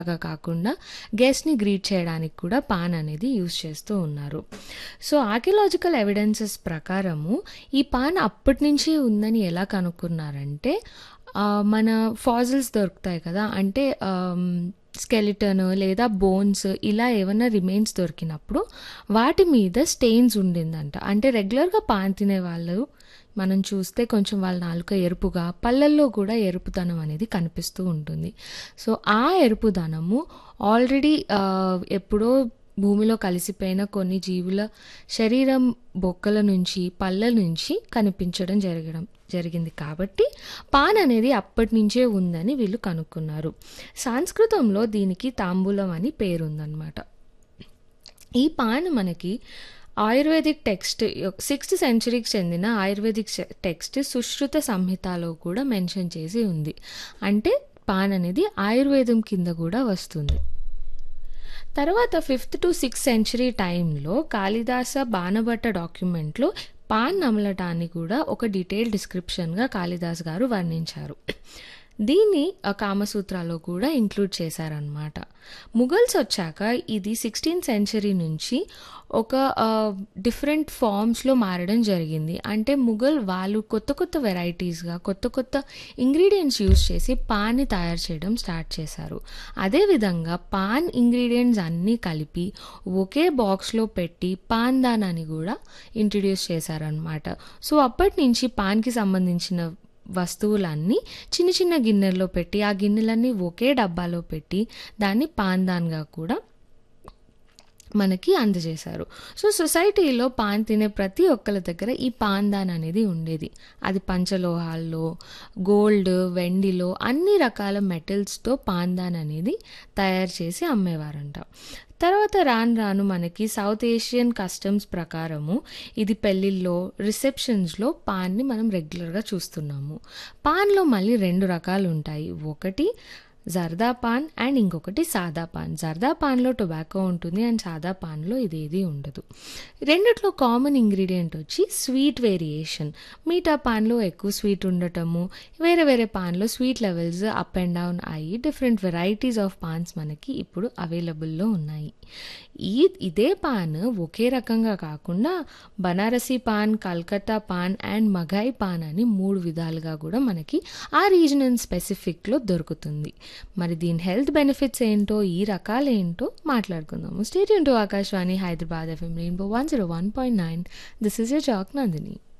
లాగా కాకుండా గెస్ట్‌ని గ్రీట్ చేయడానికి కూడా పాన్ అనేది యూజ్ చేస్తూ ఉన్నారు. సో, ఆర్కియలాజికల్ ఎవిడెన్సెస్ ప్రకారము ఈ పాన్ అప్పటినుంచే ఉందని ఎలా కనుక్కున్నారంటే ఆహ్, మన ఫాసిల్స్ దొరుకుతాయి కదా! అంటే ఆహ్, స్కెలిటన్ లేదా బోన్స్ ఇలా ఏవన్నా రిమైన్స్ దొరికినప్పుడు వాటి మీద స్టెయిన్స్ ఉండిందంట. అంటే రెగ్యులర్‌గా పాన్ తినేవాళ్ళు మనం చూస్తే కొంచెం వాళ్ళ నాలుక ఎరుపుగా, పళ్ళల్లో కూడా ఎరుపుదనం అనేది కనిపిస్తూ ఉంటుంది. సో, ఆ ఎరుపుదనము ఆల్రెడీ ఆహ్, ఎప్పుడో భూమిలో కలిసిపోయిన కొన్ని జీవుల శరీరం బొక్కల నుంచి, పళ్ళ నుంచి కనిపించడం జరగడం జరిగింది కాబట్టి పాన్ అనేది అప్పటినుంచే ఉందని వీళ్ళు కనుక్కున్నారు. సంస్కృతంలో దీనికి తాంబూలం అని పేరుందనమాట. ఈ పాన్ మనకి ఆయుర్వేదిక్ టెక్స్ట్ యొ సిక్స్త్ సెంచరీకి చెందిన ఆయుర్వేదిక్ సె టెక్స్ట్ సుశ్రుత సంహితలో కూడా మెన్షన్ చేసి ఉంది. అంటే పాన్ అనేది ఆయుర్వేదం కింద కూడా వస్తుంది. తర్వాత ఫిఫ్త్ టు సిక్స్త్ సెంచరీ టైంలో కాళిదాస, బాణభట్ట డాక్యుమెంట్‌లో పాన్ నమలటాన్ని కూడా ఒక డీటెయిల్డ్ డిస్క్రిప్షన్‌గా కాళిదాస్ గారు వర్ణించారు. దీన్ని ఆహ్, కామసూత్రలో కూడా ఇంక్లూడ్ చేశారనమాట. ముఘల్స్ వచ్చాక ఇది సిక్స్టీన్త్ సెంచరీ నుంచి ఒక ఆహ్, డిఫరెంట్ ఫార్మ్స్‌లో మారడం జరిగింది. అంటే ముఘల్ వాళ్ళు కొత్త కొత్త వెరైటీస్‌గా కొత్త కొత్త ఇంగ్రీడియెంట్స్ యూజ్ చేసి పాన్‌ని తయారు చేయడం స్టార్ట్ చేశారు. అదే విధంగా పాన్ ఇంగ్రీడియెంట్స్ అన్నీ కలిపి ఒకే బాక్స్‌లో పెట్టి పాన్‌దాన్ అని కూడా ఇంట్రొడ్యూస్ చేశారనమాట. సో, అప్పటినుంచి పాన్‌కి సంబంధించిన వస్తువులన్నీ చిన్న చిన్న గిన్నెల్లో పెట్టి, ఆ గిన్నెలన్నీ ఒకే డబ్బాలో పెట్టి దాన్ని పాన్‌దాన్‌గా కూడా మనకి అందజేశారు. సో, సొసైటీలో పాన్ తినే ప్రతి ఒక్కళ్ళ దగ్గర ఈ పాన్‌దాన్ అనేది ఉండేది. అది పంచలోహాల్లో, గోల్డ్, వెండిలో అన్ని రకాల మెటల్స్‌తో పాన్‌దాన్ అనేది తయారు చేసి అమ్మేవారంట. తర్వాత రాను రాను మనకి సౌత్ ఏషియన్ కస్టమ్స్ ప్రకారము ఇది పెళ్ళిల్లో, రిసెప్షన్స్‌లో పాన్‌ని మనం రెగ్యులర్‌గా చూస్తున్నాము. పాన్‌లో మళ్ళీ 2 రకాలుంటాయి. ఒకటి జర్దా పాన్ అండ్ ఇంకొకటి సాదా పాన్. జర్దా పాన్‌లో టొబాకో ఉంటుంది. అండ్ సాదా పాన్‌లో ఇదేది ఉండదు. రెండిట్లో కామన్ ఇంగ్రీడియెంట్ వచ్చి స్వీట్ వేరియేషన్. మిగతా పాన్‌లో ఎక్కువ స్వీట్ ఉండటము, వేరే వేరే పాన్‌లో sweet levels up and down అయ్యి డిఫరెంట్ వెరైటీస్ ఆఫ్ పాన్స్ మనకి ఇప్పుడు అవైలబుల్‌లో ఉన్నాయి. ఈ ఇదే పాన్ ఒకే రకంగా కాకుండా బనారసి పాన్, కలకత్తా పాన్ అండ్ మఘాయి పాన్ అని 3 విధాలుగా కూడా మనకి ఆ రీజన్ అండ్ స్పెసిఫిక్‌లో దొరుకుతుంది. మరి దీని హెల్త్ బెనిఫిట్స్ ఏంటో, ఈ రకాలేంటో మాట్లాడుకుందాము. Stay tune to Akashvani Hyderabad FM rainbow 101.9 this is your Jack Nandini.